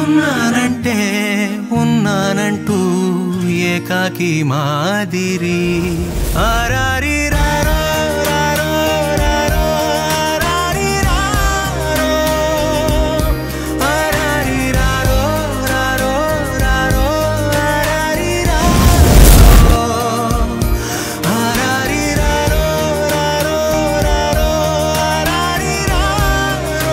ఉన్నానంటే ఉన్నానంటూ ఏకాకి మాదిరి ఆరారి రారో రారో రారో ఆరారి రారో ఆరారి రారో రారో రారో ఆరారి రారో ఆరారి రారో రారో రారో ఆరారి రారో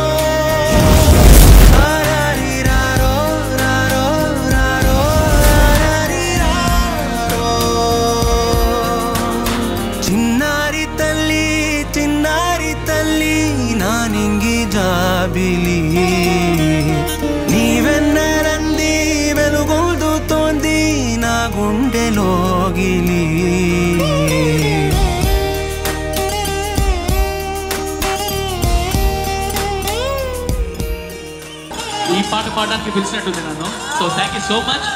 ఆరారి రారో రారో రారో ఆరారి రారో చిన్నారి తల్లి చిన్నారి తల్లి నా నింగి జాబిలి నీవెన్నరంది వెలుగొందుతోంది నా గుండెలోగిలి ఈ పాట పాడడానికి పిలిచినట్టుంది నన్ను so thank you so much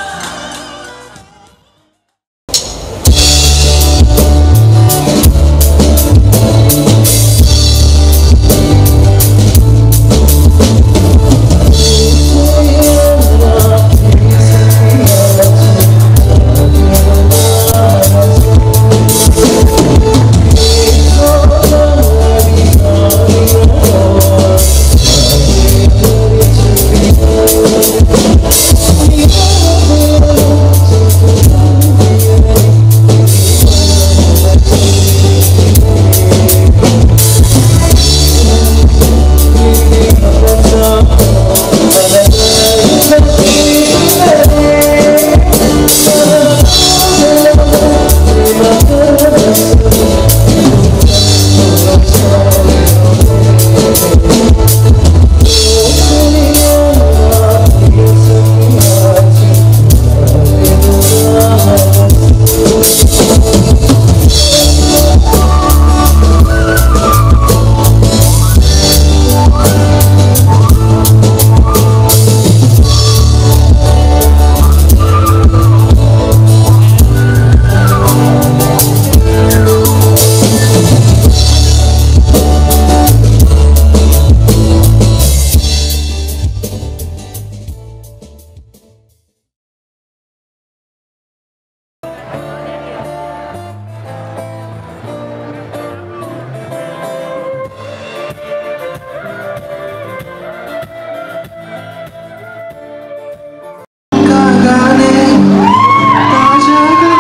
కాగానే తాజాగా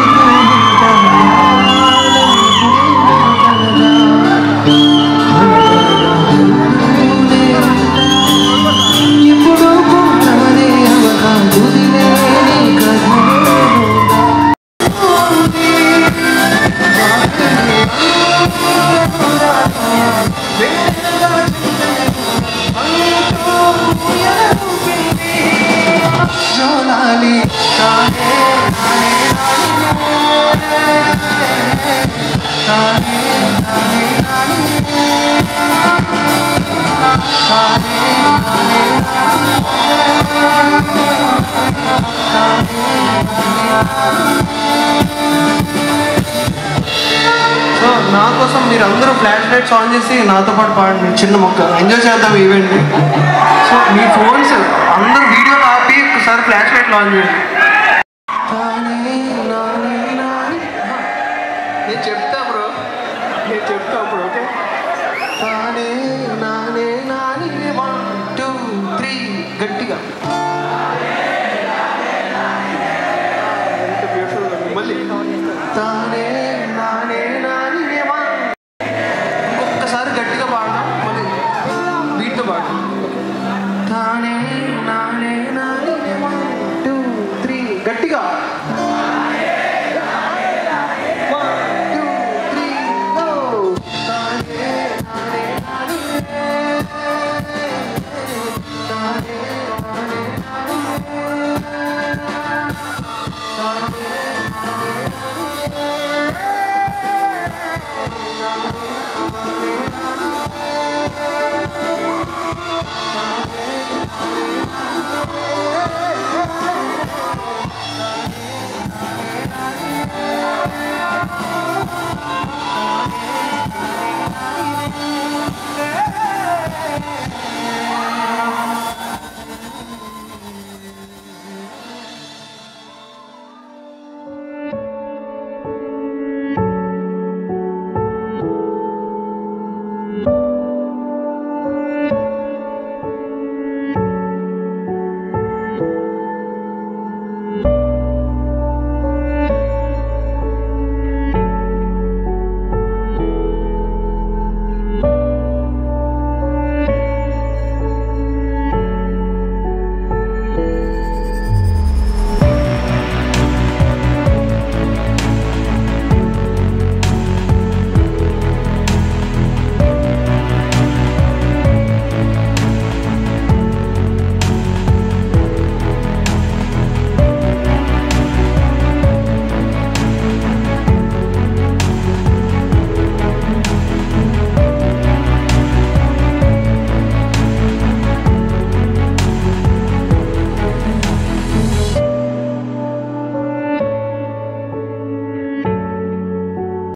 ఎప్పుడో పుట్టనే అవగా వదిలేని కథ జోలాలి కానే సో నా కోసం మీరు అందరూ ఫ్లాష్ లైట్స్ ఆన్ చేసి నాతో పాటు పాడండి చిన్న మొక్క ఎంజాయ్ చేద్దాం ఈవెంట్ సో మీ ఫోన్స్ అందరూ వీడియోలో ఆపి ఒకసారి ఫ్లాష్ లైట్లు ఆన్ చేయండి